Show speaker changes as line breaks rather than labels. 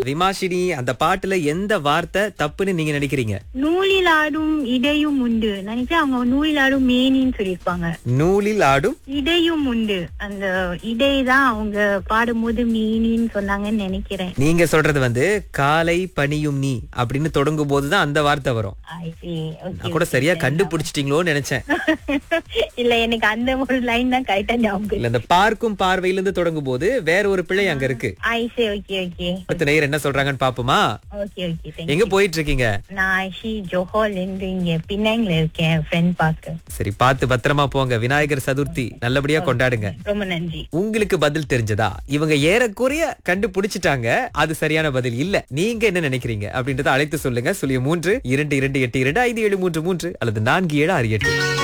விமாஷினி அந்த பாட்டுல எந்த வார்த்தை தப்புன்னு நீங்க நினைக்கிறீங்க
நூலில் ஆடும் இடையும் உண்டு நினைக்கிறேன் அவங்க நூலில் ஆடும் மேனின்னு சொல்லியிருப்பாங்க
நூலில் ஆடும்
இடையும் உண்டு அந்த இடை தான் அவங்க பாடும்போது மீனின்னு சொன்னாங்கன்னு நினைக்கிறேன்
நீங்க சொல்றது வந்து காலை பணியும் நீ அப்படின்னு தொடங்கும் போதுதான் அந்த வார்த்தை வரும்
I see. Okay,
நான் கூட
okay,
சரியா
sir.
கண்டுபிடிச்சிட்டீங்களோன்னு நினைச்சேன்
இல்ல எனக்கு அந்த ஒரு லைன் தான் கரெக்டா ஞாபகம்
இல்ல இந்த பார்க்கும் பார்வையில இருந்து தொடங்கும் போது வேற ஒரு பிழை அங்க இருக்கு
ஐ சே ஓகே ஓகே
அடுத்த நேயர் என்ன சொல்றாங்கன்னு பாப்போமா
ஓகே ஓகே தேங்க்
எங்க போயிட்டு இருக்கீங்க
நான் ஆக்சுவலி ஜோஹோல இருந்து இங்க பின்னாங்ல இருக்கேன் ஃப்ரெண்ட் பார்க்க
சரி பார்த்து பத்திரமா போங்க விநாயகர் சதுர்த்தி நல்லபடியா கொண்டாடுங்க
ரொம்ப நன்றி
உங்களுக்கு பதில் தெரிஞ்சதா இவங்க ஏறக்குறைய கண்டுபிடிச்சிட்டாங்க அது சரியான பதில் இல்ல நீங்க என்ன நினைக்கிறீங்க அப்படின்றத அழைத்து சொல்லுங்க சொல்லிய மூன்று இரண்டு இரண்டு எட்டு இரண்டு ஐந்து ஏழு மூன்று மூன்று அல்லது நான்கு ஏழு ஆறு எட்டு